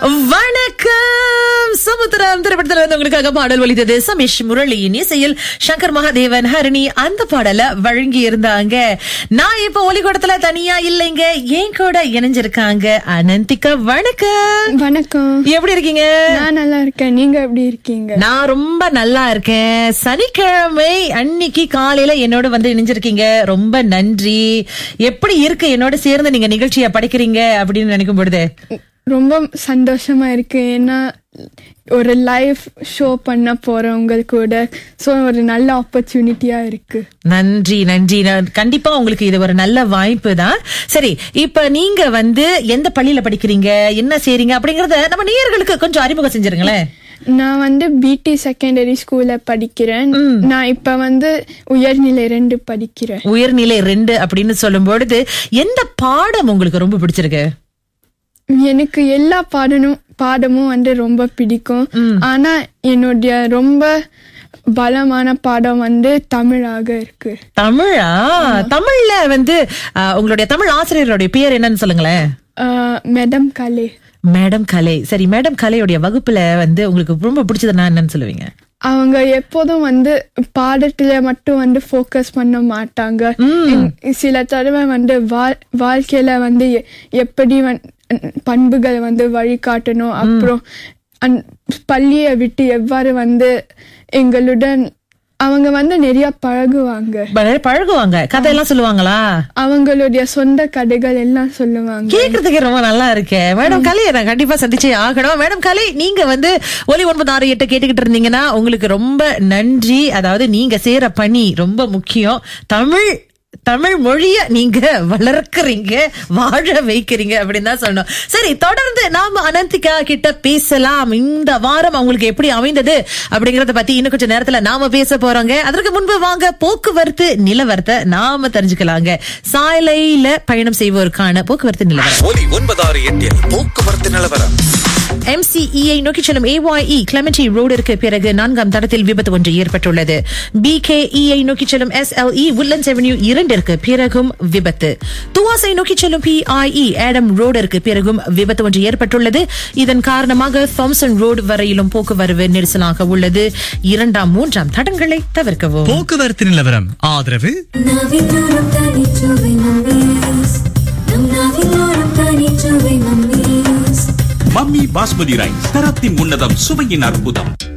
வணக்கம் சமுத்திரம் திரைப்படத்துல இருந்து உங்களுக்காக பாடல் ஒலித்தது சமீஷ் முரளியின் இசையில் சங்கர் மகாதேவன் ஹரணி அந்த பாடல வழங்கி இருந்தாங்க நான் இப்ப ஒலிக்கூடத்துல தனியா இல்லைங்க ஏன் கூட இணைஞ்சிருக்காங்க அனந்திகா வணக்கம் வணக்கம் எப்படி இருக்கீங்க நான் நல்லா இருக்கேன் நீங்க எப்படி இருக்கீங்க நான் ரொம்ப நல்லா இருக்கேன் சனிக்கிழமை அன்னைக்கு காலையில என்னோட வந்து இணைஞ்சிருக்கீங்க ரொம்ப நன்றி எப்படி இருக்கு என்னோட சேர்ந்து நீங்க நிகழ்ச்சியை படிக்கிறீங்க அப்படின்னு நினைக்கும் பொழுது ரொம்ப சந்தோஷமா இருக்கு ஏன்னா ஒரு லைவ் ஷோ பண்ண போறேன் உங்கள் கூட ஸோ ஒரு நல்ல ஆப்பர்ச்சுனிட்டியா இருக்கு நன்றி நன்றி நான் கண்டிப்பா உங்களுக்கு இது ஒரு நல்ல வாய்ப்பு தான் சரி இப்ப நீங்க வந்து எந்த பள்ளியில படிக்கிறீங்க என்ன செய்றீங்க அப்படிங்கறத நம்ம நேயர்களுக்கு கொஞ்சம் அறிமுகம் செஞ்சிருங்களேன் நான் வந்து பிடி செகண்டரி ஸ்கூல்ல படிக்கிறேன் நான் இப்ப வந்து உயர்நிலை ரெண்டு படிக்கிறேன் உயர்நிலை ரெண்டு அப்படின்னு சொல்லும் பொழுது எந்த பாடம் உங்களுக்கு ரொம்ப பிடிச்சிருக்கு எனக்கு எல்லா பாடனும் பாடமும் வந்து ரொம்ப பிடிக்கும் ஆனா என்னுடைய ரொம்ப பலமான பாடம் வந்து தமிழாக இருக்கு தமிழா தமிழ்ல வந்து அஹ், உங்களுடைய தமிழ் ஆசிரியருடைய பேர் என்னன்னு சொல்லுங்களேன் மேடம் கலே மேடம் கலை சரி மேடம் கலையுடைய வகுப்புல வந்து உங்களுக்கு ரொம்ப பிடிச்சதுன்னா என்னன்னு சொல்லுவீங்க அவங்க எப்போதும் வந்து பாடத்துல மட்டும் வந்து ஃபோக்கஸ் பண்ண மாட்டாங்க என் சில தடவை வந்து வாழ் வாழ்க்கையில வந்து எ- எப்படி வந்- பண்புகள் வந்து வழிகாட்டணும் அப்புறம் அந் பள்ளியை விட்டு எவ்வாறு வந்து எங்களுடன் அவங்க வந்து நிறைய பழகுவாங்க ப- பழகுவாங்க கதையெல்லாம் சொல்லுவாங்களா அவங்களுடைய சொந்த கதைகள் எல்லாம் சொல்லுவாங்க கேக்குறதுக்கு ரொம்ப நல்லா இருக்கு மேடம் கலை நான் கண்டிப்பா சந்திச்சே ஆகணும் மேடம் கலை நீங்க வந்து ஒலி ஒன்பது ஆறு எட்டு கேட்டுக்கிட்டு இருந்தீங்கன்னா உங்களுக்கு ரொம்ப நன்றி அதாவது நீங்க சேர பணி ரொம்ப முக்கியம் தமிழ் தமிழ் மொழிய நீங்க வளர்க்கறீங்க வாழ வைக்கிறீங்க அப்படின்னு தான் சொல்லணும் சரி தொடர்ந்து நாம அனந்திகா கிட்ட பேசலாம் இந்த வாரம் அவங்களுக்கு எப்படி அமைந்தது அப்படிங்கறத பத்தி இன்னும் கொஞ்சம் நேரத்துல நாம பேச போறோங்க அதற்கு முன்பு வாங்க போக்குவரத்து நிலவரத்தை நாம தெரிஞ்சுக்கலாங்க சாலையில பயணம் செய்வோருக்கான போக்குவரத்து நிலவரம் ஒலி ஒன்பதாறு எட்டில் போக்குவரத்து நிலவரம் MCEஐ நோக்கி செல்லும் AYE கிளமெண்டி ரோடிற்கு பிறகு நான்காம் தடத்தில் விபத்து ஒன்று ஏற்பட்டுள்ளது BKEஐ நோக்கி செல்லும் SLE உட்லண்ட்ஸ் அவென்யூ இரண்டிற்கு பிறகும் விபத்து துவாசை நோக்கி செல்லும் PIE ஆடம் ரோடிற்கு பிறகும் விபத்து ஒன்று ஏற்பட்டுள்ளது இதன் காரணமாக தாம்சன் ரோடு வரையிலும் போக்குவரவு நெரிசலாக உள்ளது இரண்டாம் மூன்றாம் தடங்களை தவிர்க்கவும் போக்குவரத்து நிலவரம் ஆதரவு நாவிலோரம் தனிச்சுவை மம்மீஸ் நம் நாவிலோரம் தனிச்சுவை மம்மீஸ் மம்மி பாஸ்மதி ரைஸ் தரத்தின் உன்னதம் சுவையின் அற்புதம்